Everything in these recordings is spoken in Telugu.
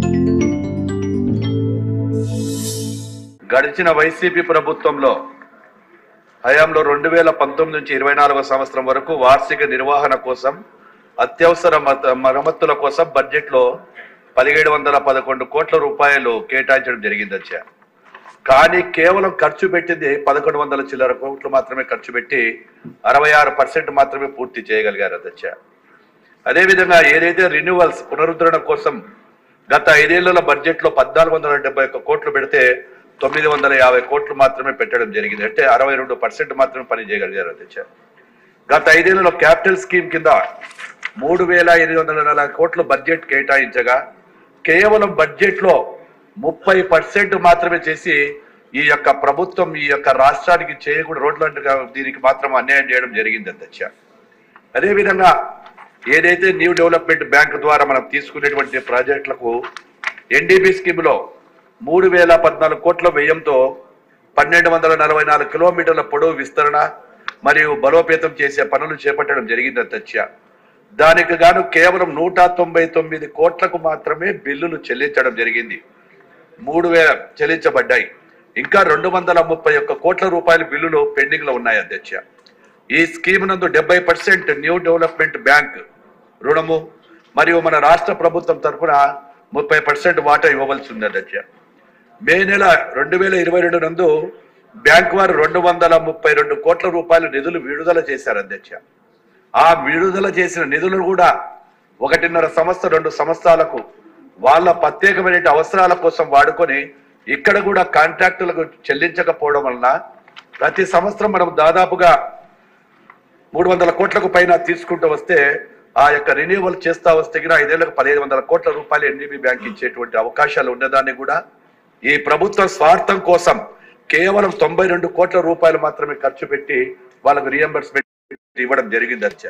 గడిచిన వైసీపీ ప్రభుత్వంలో హయాంలో రెండు వేల పంతొమ్మిది నుంచి ఇరవై నాలుగో సంవత్సరం వరకు వార్షిక నిర్వహణ కోసం అత్యవసర మత- మరమ్మతుల కోసం బడ్జెట్ లో పదిహేడు వందల పదకొండు కోట్ల రూపాయలు కేటాయించడం జరిగింది అధ్యక్ష కానీ కేవలం ఖర్చు పెట్టింది పదకొండు వందల చిల్లర కోట్లు మాత్రమే ఖర్చు పెట్టి అరవై ఆరు పర్సెంట్ మాత్రమే పూర్తి చేయగలిగారు అధ్యక్ష అదేవిధంగా ఏదైతే రెన్యువల్స్ పునరుద్ధరణ కోసం గత ఐదేళ్ల బడ్జెట్ లో పద్నాలుగు వందల డెబ్బై ఒక్క కోట్లు పెడితే తొమ్మిది వందల యాభై కోట్లు మాత్రమే పెట్టడం జరిగింది అంటే అరవై రెండు పర్సెంట్ మాత్రమే పని చేయగలిగారు అధ్యక్ష గత ఐదేళ్లలో క్యాపిటల్ స్కీమ్ కింద మూడు వేల ఎనిమిది వందల నలభై కోట్ల బడ్జెట్ కేటాయించగా కేవలం బడ్జెట్ లో ముప్పై పర్సెంట్ మాత్రమే చేసి ఈ యొక్క ప్రభుత్వం ఈ యొక్క రాష్ట్రానికి చేయకూడదు రోడ్ల దీనికి మాత్రం అన్యాయం చేయడం జరిగింది అధ్యక్ష అదేవిధంగా ఏదైతే న్యూ డెవలప్మెంట్ బ్యాంక్ ద్వారా మనం తీసుకునేటువంటి ప్రాజెక్టులకు ఎన్డీబీ స్కీమ్లో మూడు వేల పద్నాలుగు కోట్ల వ్యయంతో పన్నెండు వందల నలభై నాలుగు కిలోమీటర్ల పొడవు విస్తరణ మరియు బలోపేతం చేసే పనులు చేపట్టడం జరిగింది అధ్యక్ష దానికి గాను కేవలం నూట తొంభై తొమ్మిది కోట్లకు మాత్రమే బిల్లులు చెల్లించడం జరిగింది మూడు వేల చెల్లించబడ్డాయి ఇంకా రెండు వందల ముప్పై ఒక్క కోట్ల రూపాయల బిల్లులు పెండింగ్ లో ఉన్నాయి అధ్యక్ష ఈ స్కీమ్ నందు డెబ్బై పర్సెంట్ న్యూ డెవలప్మెంట్ బ్యాంక్ రుణము మరియు మన రాష్ట్ర ప్రభుత్వం తరఫున ముప్పై పర్సెంట్ వాటా ఇవ్వవలసి ఉంది అధ్యక్ష మే నెల రెండు వేల ఇరవై రెండు నందు బ్యాంక్ వారు రెండు వందల ముప్పై రెండు కోట్ల రూపాయల నిధులు విడుదల చేశారు అధ్యక్ష ఆ విడుదల చేసిన నిధులు కూడా ఒకటిన్నర సంవత్సరం రెండు సంవత్సరాలకు వాళ్ళ ప్రత్యేకమైన అవసరాల కోసం వాడుకొని ఇక్కడ కూడా కాంట్రాక్టులకు చెల్లించకపోవడం వలన ప్రతి సంవత్సరం మనం దాదాపుగా మూడు వందల కోట్లకు పైన తీసుకుంటూ వస్తే ఆ యొక్క రెన్యూవల్ చేస్తా వస్తే కూడా ఐదేళ్లకు పదిహేను వందల కోట్ల రూపాయలు ఎన్డీబీ బ్యాంక్ ఇచ్చేటువంటి అవకాశాలు ఉన్నదాన్ని కూడా ఈ ప్రభుత్వ స్వార్థం కోసం కేవలం తొంభై రెండు కోట్ల రూపాయలు మాత్రమే ఖర్చు పెట్టి వాళ్ళకు రియంబర్స్మెంట్ ఇవ్వడం జరిగింది అధ్యక్ష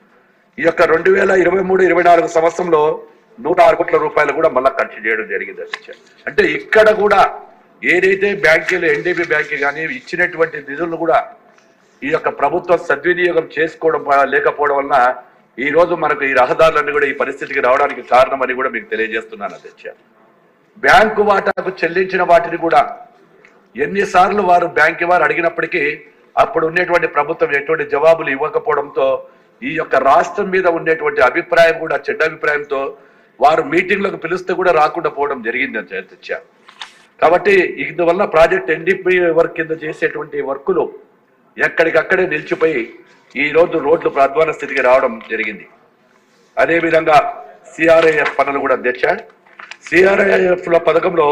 ఈ యొక్క రెండు వేల ఇరవై మూడు ఇరవై నాలుగు సంవత్సరంలో నూట ఆరు కోట్ల రూపాయలు కూడా మళ్ళా ఖర్చు చేయడం జరిగింది అధ్యక్ష అంటే ఇక్కడ కూడా ఏదైతే బ్యాంకులు ఎన్డీబీ బ్యాంక్ కానీ ఇచ్చినటువంటి నిధులను కూడా ఈ యొక్క ప్రభుత్వం సద్వినియోగం చేసుకోవడం ప- లేకపోవడం వలన ఈ రోజు మనకు ఈ రహదారులన్నీ కూడా ఈ పరిస్థితికి రావడానికి కారణమని కూడా మీకు తెలియజేస్తున్నాను అధ్యక్ష బ్యాంకు వాటాకు చెల్లించిన వాటిని కూడా ఎన్నిసార్లు వారు బ్యాంకు వారు అడిగినప్పటికీ అప్పుడు ఉన్నటువంటి ప్రభుత్వం ఎటువంటి జవాబులు ఇవ్వకపోవడంతో ఈ యొక్క రాష్ట్రం మీద ఉండేటువంటి అభిప్రాయం కూడా చెడ్డ అభిప్రాయంతో వారు మీటింగ్లకు పిలిస్తే కూడా రాకుండా పోవడం జరిగింది అని అధ్యక్ష కాబట్టి ఇందువల్ల ప్రాజెక్ట్ ఎన్డీపీ వర్క్ కింద చేసేటువంటి వర్కులు ఎక్కడికక్కడే నిలిచిపోయి ఈ రోజు రోడ్లు ప్రధ్వాన స్థితికి రావడం జరిగింది అదేవిధంగా సిఆర్ఐఎఫ్ పనులు కూడా అధ్యక్ష సిఆర్ఐఎఫ్ లో పథకంలో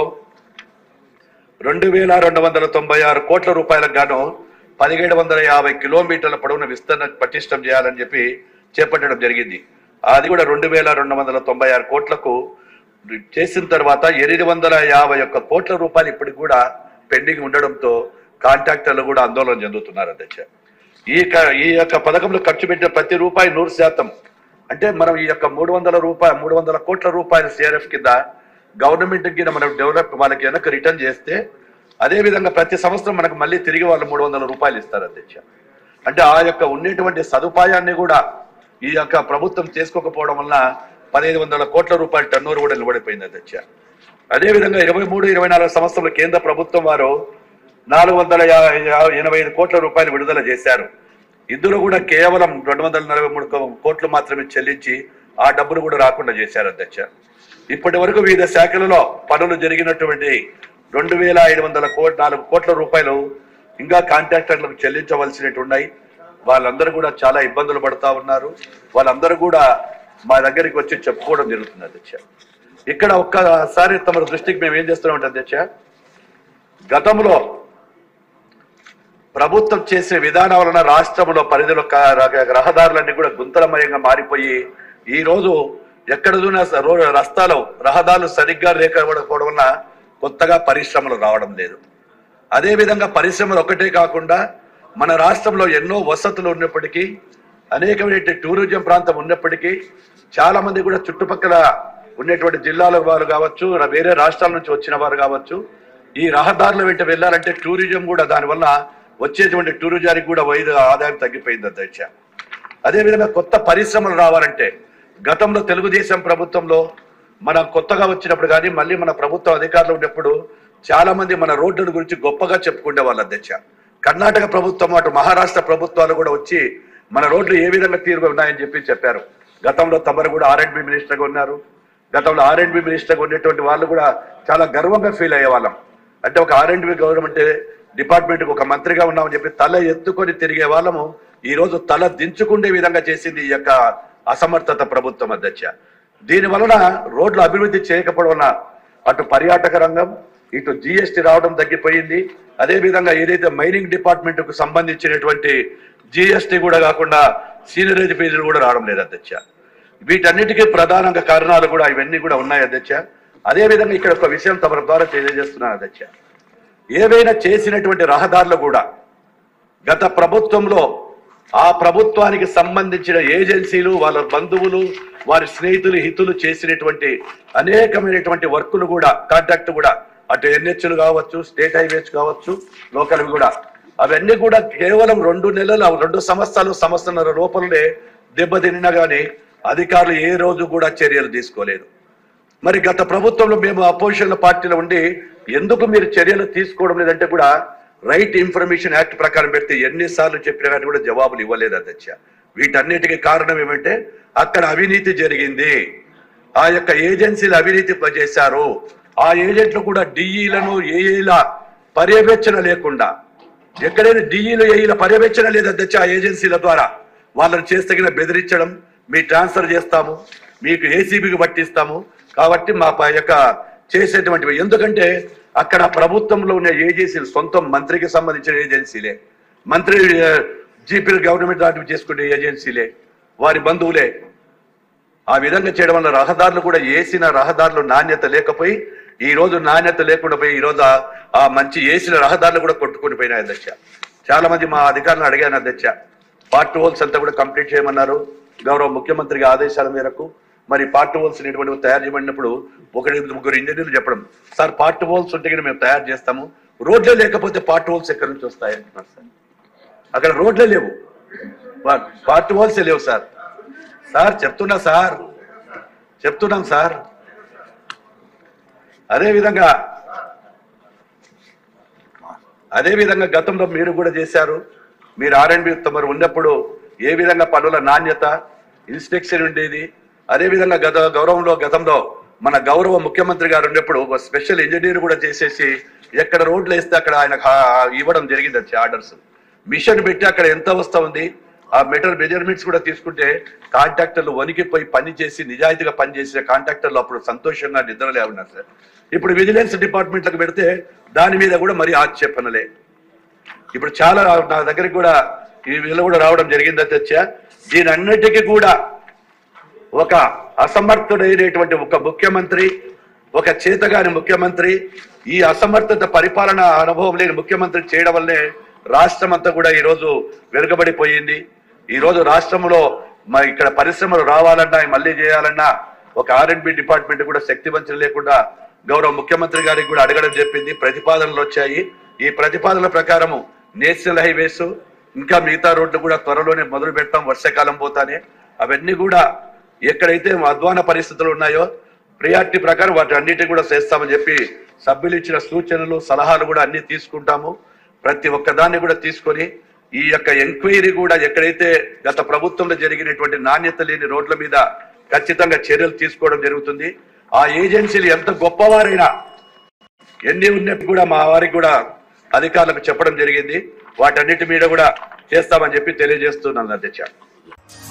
రెండు వేల రెండు వందల తొంభై ఆరు కోట్ల రూపాయలకు గాను పదిహేడు వందల యాభై కిలోమీటర్ల పొడవున విస్తరణ పటిష్టం చేయాలని చెప్పి చేపట్టడం జరిగింది అది కూడా రెండు వేల రెండు వందల తొంభై ఆరు కోట్లకు చేసిన తర్వాత ఎనిమిది వందల యాభై ఒక్క కోట్ల రూపాయలు ఇప్పటికి కూడా పెండింగ్ ఉండడంతో కాంట్రాక్టర్లు కూడా ఆందోళన చెందుతున్నారు అధ్యక్ష ఈ క- ఈ యొక్క పథకంలో ఖర్చు పెట్టిన ప్రతి రూపాయి నూరు శాతం అంటే మనం ఈ యొక్క మూడు వందల రూపాయలు మూడు వందల కోట్ల రూపాయల సిఆర్ఎఫ్ కింద గవర్నమెంట్ కింద మనం డెవలప్ వాళ్ళకి వెనక్కి రిటర్న్ చేస్తే అదే విధంగా ప్రతి సంవత్సరం మనకు మళ్ళీ తిరిగి వాళ్ళు మూడు వందల రూపాయలు ఇస్తారు అధ్యక్ష అంటే ఆ యొక్క ఉండేటువంటి సదుపాయాన్ని కూడా ఈ యొక్క ప్రభుత్వం చేసుకోకపోవడం వల్ల పదిహేను వందల కోట్ల రూపాయల టర్నోవర్ కూడా నిలబడిపోయింది అధ్యక్ష అదేవిధంగా ఇరవై మూడు ఇరవై నాలుగు సంవత్సరంలో కేంద్ర ప్రభుత్వం వారు నాలుగు వందల యా- యా- ఎనభై ఐదు కోట్ల రూపాయలు విడుదల చేశారు ఇందులో కూడా కేవలం రెండు వందల నలభై మూడు కో- కోట్లు మాత్రమే చెల్లించి ఆ డబ్బులు కూడా రాకుండా చేశారు అధ్యక్ష ఇప్పటి వరకు వివిధ శాఖలలో పనులు జరిగినటువంటి రెండు వేల ఐదు వందల కోట్ నాలుగు కోట్ల రూపాయలు ఇంకా కాంట్రాక్టర్లకు చెల్లించవలసినవి ఉన్నాయి వాళ్ళందరూ కూడా చాలా ఇబ్బందులు పడతా ఉన్నారు వాళ్ళందరూ కూడా మా దగ్గరికి వచ్చి చెప్పుకోవడం జరుగుతుంది అధ్యక్ష ఇక్కడ ఒక్కసారి తమ దృష్టికి మేము ఏం చేస్తున్నామంటే అధ్యక్ష గతంలో ప్రభుత్వం చేసే విధానం వలన రాష్ట్రంలో పరిధిలో క- ర- రహదారులన్నీ కూడా గుంతలమయంగా మారిపోయి ఈ రోజు ఎక్కడ చూసినా స- రో రస్తాలు రహదారులు సరిగ్గా లేకపోవడం వలన కొత్తగా పరిశ్రమలు రావడం లేదు అదే విధంగా పరిశ్రమలు ఒకటే కాకుండా మన రాష్ట్రంలో ఎన్నో వసతులు ఉన్నప్పటికీ అనేకమైన టూరిజం ప్రాంతం ఉన్నప్పటికీ చాలా మంది కూడా చుట్టుపక్కల ఉన్నటువంటి జిల్లాల వారు కావచ్చు వేరే రాష్ట్రాల నుంచి వచ్చిన వారు కావచ్చు ఈ రహదారుల వెంట వెళ్ళాలంటే టూరిజం కూడా దానివల్ల వచ్చేటువంటి టూరిజానికి కూడా వైద్య ఆదాయం తగ్గిపోయింది అధ్యక్ష అదేవిధంగా కొత్త పరిశ్రమలు రావాలంటే గతంలో తెలుగుదేశం ప్రభుత్వంలో మనం కొత్తగా వచ్చినప్పుడు కానీ మళ్ళీ మన ప్రభుత్వ అధికారులు ఉన్నప్పుడు చాలా మంది మన రోడ్ల గురించి గొప్పగా చెప్పుకునే వాళ్ళు అధ్యక్ష కర్ణాటక ప్రభుత్వం అటు మహారాష్ట్ర ప్రభుత్వాలు కూడా వచ్చి మన రోడ్లు ఏ విధంగా తీరుగా ఉన్నాయని చెప్పి చెప్పారు గతంలో తమరు కూడా ఆర్ అండ్ బి మినిస్టర్గా ఉన్నారు గతంలో ఆర్ అండ్ బి మినిస్టర్గా ఉండేటువంటి వాళ్ళు కూడా చాలా గర్వంగా ఫీల్ అయ్యే వాళ్ళం అంటే ఒక R and B government department ఒక మంత్రిగా ఉన్నామని చెప్పి తల ఎత్తుకొని తిరిగే వాళ్ళము ఈ రోజు తల దించుకునే విధంగా చేసింది ఈ యొక్క అసమర్థత ప్రభుత్వం అధ్యక్ష దీని వలన రోడ్లు అభివృద్ధి చేయకపోవడం వలన అటు పర్యాటక రంగం ఇటు జిఎస్టి రావడం తగ్గిపోయింది అదే విధంగా ఏదైతే మైనింగ్ డిపార్ట్మెంట్ కు సంబంధించినటువంటి జిఎస్టి కూడా కాకుండా సీనియరేజ్ ఫీజులు కూడా రావడం లేదు అధ్యక్ష వీటన్నిటికీ ప్రధానంగా కారణాలు కూడా ఇవన్నీ కూడా ఉన్నాయి అధ్యక్ష అదే విధంగా ఇక్కడ ఒక విషయం తమ ద్వారా తెలియజేస్తున్నాను అధ్యక్ష ఏవైనా చేసినటువంటి రహదారులు కూడా గత ప్రభుత్వంలో ఆ ప్రభుత్వానికి సంబంధించిన ఏజెన్సీలు వాళ్ళ బంధువులు వారి స్నేహితులు హితులు చేసినటువంటి అనేకమైనటువంటి వర్కులు కూడా కాంట్రాక్ట్ కూడా అటు ఎన్హెచ్లు కావచ్చు స్టేట్ హైవేస్ కావచ్చు లోకల్ కూడా అవన్నీ కూడా కేవలం రెండు నెలలు రెండు సంవత్సరాలు సంవత్సరాల లోపలనే దెబ్బతిన్నా గానీ అధికారులు ఏ రోజు కూడా చర్యలు తీసుకోలేదు మరి గత ప్రభుత్వంలో మేము అపోజిషన్ పార్టీలో ఉండి ఎందుకు మీరు చర్యలు తీసుకోవడం లేదంటే కూడా రైట్ ఇన్ఫర్మేషన్ యాక్ట్ ప్రకారం పెడితే ఎన్నిసార్లు చెప్పినా కానీ కూడా జవాబులు ఇవ్వలేదు అధ్యక్ష వీటన్నిటికీ కారణం ఏమంటే అక్కడ అవినీతి జరిగింది ఆ యొక్క ఏజెన్సీలు అవినీతి చేశారు ఆ ఏజెంట్లు కూడా డిఈలను ఏఈల పర్యవేక్షణ లేకుండా ఎక్కడైనా డిఈలు ఏఈల పర్యవేక్షణ లేదు అధ్యక్ష ఆ ఏజెన్సీల ద్వారా వాళ్ళని చేస్తగిన బెదిరించడం మీ ట్రాన్స్ఫర్ చేస్తాము మీకు ఏసీబీకి పట్టిస్తాము కాబట్టి మా ప- యొక్క చేసేటువంటివి ఎందుకంటే అక్కడ ప్రభుత్వంలో ఉన్న ఏజెన్సీలు సొంతం మంత్రికి సంబంధించిన ఏజెన్సీలే మంత్రి జీపీ గవర్నమెంట్ దాటి చేసుకునే ఏజెన్సీలే వారి బంధువులే ఆ విధంగా చేయడం వల్ల రహదారులు కూడా వేసిన రహదారులు నాణ్యత లేకపోయి ఈ రోజు నాణ్యత లేకుండా పోయి ఈ రోజు ఆ- ఆ మంచి వేసిన రహదారులు కూడా కొట్టుకొని పోయినాయి అధ్యక్ష చాలా మంది మా అధికారులను అడిగాను అధ్యక్ష పార్ట్ హోల్స్ అంతా కూడా కంప్లీట్ చేయమన్నారు గౌరవ ముఖ్యమంత్రి ఆదేశాల మేరకు మరి పార్ట్ హోల్స్ అనేటువంటి తయారు చేయబడినప్పుడు ఒకటి ముగ్గురు ఇంజనీర్లు చెప్పడం సార్ పార్ట్ హోల్స్ ఉంటే కనుక మేము తయారు చేస్తాము రోడ్లే లేకపోతే పార్ట్ హోల్స్ ఎక్కడి నుంచి వస్తాయి అంటున్నారు సార్ అక్కడ రోడ్లే లేవు పార్ట్ హోల్స్ లేవు సార్ సార్ చెప్తున్నా సార్ చెప్తున్నాం సార్ అదే విధంగా అదే విధంగా గతంలో మీరు కూడా చేశారు మీరు ఆర్ అండ్ బి తమరు ఉన్నప్పుడు ఏ విధంగా పనుల నాణ్యత ఇన్స్పెక్షన్ ఉండేది అదే విధంగా గత గౌరవంలో గతంలో మన గౌరవ ముఖ్యమంత్రి గారు ఉన్నప్పుడు ఒక స్పెషల్ ఇంజనీర్ కూడా చేసేసి ఎక్కడ రోడ్లు వేస్తే అక్కడ ఆయన ఇవ్వడం జరిగింది వచ్చి ఆర్డర్స్ మిషన్ పెట్టి అక్కడ ఎంత వస్తా ఉంది ఆ మెటల్ మెజర్మెంట్స్ కూడా తీసుకుంటే కాంట్రాక్టర్లు వణికిపోయి పని చేసి నిజాయితీగా పని చేసిన కాంట్రాక్టర్లు అప్పుడు సంతోషంగా నిద్రలే ఉన్నారు సార్ ఇప్పుడు విజిలెన్స్ డిపార్ట్మెంట్లకు పెడితే దాని మీద కూడా మరి ఆక్షేపణలే ఇప్పుడు చాలా నా దగ్గరికి కూడా ఈ వీళ్ళు కూడా రావడం జరిగింది అధ్యక్ష దీని అన్నిటికీ కూడా ఒక అసమర్థుడైనటువంటి ఒక ముఖ్యమంత్రి ఒక చేతగాని ముఖ్యమంత్రి ఈ అసమర్థత పరిపాలన అనుభవం లేని ముఖ్యమంత్రి చేయడం వల్లే రాష్ట్రం అంతా కూడా ఈ రోజు వెనుకబడిపోయింది ఈ రోజు రాష్ట్రంలో మరి ఇక్కడ పరిశ్రమలు రావాలన్నా మళ్ళీ చేయాలన్నా ఒక ఆర్ అండ్ బి డిపార్ట్మెంట్ కూడా శక్తివంచన లేకుండా గౌరవ ముఖ్యమంత్రి గారికి కూడా అడగడం చెప్పింది ప్రతిపాదనలు వచ్చాయి ఈ ప్రతిపాదనల ప్రకారము నేషనల్ హైవేస్ ఇంకా మిగతా రోడ్లు కూడా త్వరలోనే మొదలు పెడతాం వర్షాకాలం పోతానే అవన్నీ కూడా ఎక్కడైతే అధ్వాన పరిస్థితులు ఉన్నాయో ప్రియారిటీ ప్రకారం వాటి అన్నిటి కూడా చేస్తామని చెప్పి సభ్యులు ఇచ్చిన సూచనలు సలహాలు కూడా అన్ని తీసుకుంటాము ప్రతి ఒక్కదాన్ని కూడా తీసుకొని ఈ యొక్క ఎంక్వైరీ కూడా ఎక్కడైతే గత ప్రభుత్వంలో జరిగినటువంటి నాణ్యత లేని రోడ్ల మీద ఖచ్చితంగా చర్యలు తీసుకోవడం జరుగుతుంది ఆ ఏజెన్సీలు ఎంత గొప్పవారైనా ఎన్ని ఉన్నట్టు కూడా మా వారికి కూడా అధికారులకు చెప్పడం జరిగింది వాటన్నిటి మీద కూడా చేస్తామని చెప్పి తెలియజేస్తున్నాను అధ్యక్ష